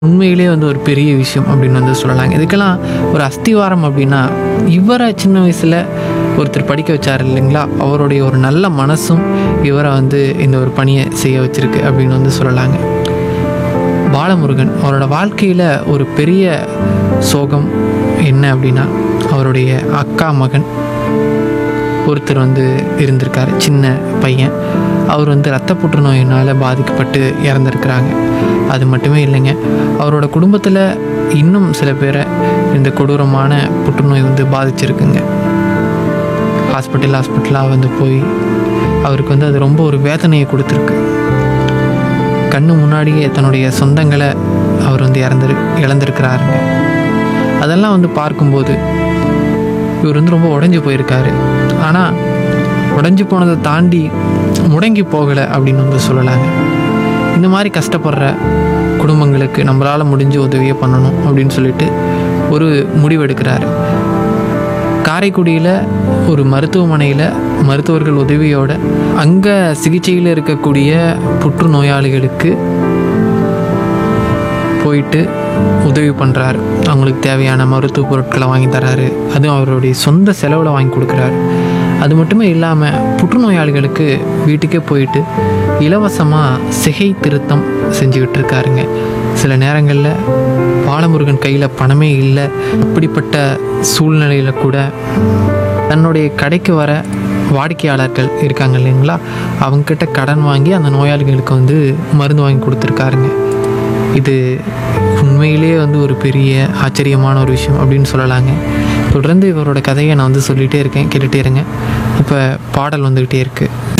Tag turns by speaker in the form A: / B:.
A: உண்மையிலே வந்து ஒரு பெரிய விஷயம் அப்படின்னு வந்து சொல்லலாங்க இதுக்கெல்லாம் ஒரு அஸ்திவாரம் அப்படின்னா இவரை சின்ன வயசில் ஒருத்தர் படிக்க வச்சார் இல்லைங்களா அவருடைய ஒரு நல்ல மனசும் இவரை வந்து இந்த ஒரு பணியை செய்ய வச்சிருக்கு அப்படின்னு வந்து சொல்லலாங்க பாலமுருகன் அவரோட வாழ்க்கையில் ஒரு பெரிய சோகம் என்ன அப்படின்னா அவருடைய அக்கா மகன் ஒருத்தர் வந்து இருந்திருக்காரு சின்ன பையன் அவர் வந்து ரத்த புற்றுநோயினால் பாதிக்கப்பட்டு இறந்துருக்கிறாங்க அது மட்டுமே இல்லைங்க அவரோட குடும்பத்தில் இன்னும் சில பேரை இந்த கொடூரமான புற்றுநோய் வந்து பாதிச்சிருக்குங்க ஹாஸ்பிட்டல் ஹாஸ்பிட்டலாக வந்து போய் அவருக்கு வந்து அது ரொம்ப ஒரு வேதனையை கொடுத்துருக்கு கண்ணு முன்னாடியே தன்னுடைய சொந்தங்களை அவர் வந்து இறந்துரு இழந்திருக்கிறாருங்க அதெல்லாம் வந்து பார்க்கும்போது இவர் வந்து ரொம்ப உடஞ்சி போயிருக்காரு ஆனால் உடஞ்சி போனதை தாண்டி முடங்கி போகலை அப்படின்னு வந்து சொல்லலாங்க இந்த மாதிரி கஷ்டப்படுற குடும்பங்களுக்கு நம்மளால் முடிஞ்ச உதவியை பண்ணணும் அப்படின்னு சொல்லிட்டு ஒரு முடிவு எடுக்கிறாரு காரைக்குடியில் ஒரு மருத்துவமனையில் மருத்துவர்கள் உதவியோட அங்கே சிகிச்சையில் இருக்கக்கூடிய புற்றுநோயாளிகளுக்கு போயிட்டு உதவி பண்ணுறாரு அவங்களுக்கு தேவையான மருத்துவ பொருட்களை வாங்கி தராரு அதுவும் அவருடைய சொந்த செலவில் வாங்கி கொடுக்குறாரு அது மட்டுமே இல்லாமல் புற்றுநோயாளிகளுக்கு வீட்டுக்கே போயிட்டு இலவசமாக சிகை திருத்தம் செஞ்சுக்கிட்டு இருக்காருங்க சில நேரங்களில் பாலமுருகன் கையில் பணமே இல்லை அப்படிப்பட்ட சூழ்நிலையில் கூட தன்னுடைய கடைக்கு வர வாடிக்கையாளர்கள் இருக்காங்க இல்லைங்களா அவங்கக்கிட்ட கடன் வாங்கி அந்த நோயாளிகளுக்கு வந்து மருந்து வாங்கி கொடுத்துருக்காருங்க இது உண்மையிலே வந்து ஒரு பெரிய ஆச்சரியமான ஒரு விஷயம் அப்படின்னு சொல்லலாங்க தொடர்ந்து இவரோட கதையை நான் வந்து சொல்லிகிட்டே இருக்கேன் கேட்டுகிட்டே இருங்க இப்போ பாடல் வந்துக்கிட்டே இருக்குது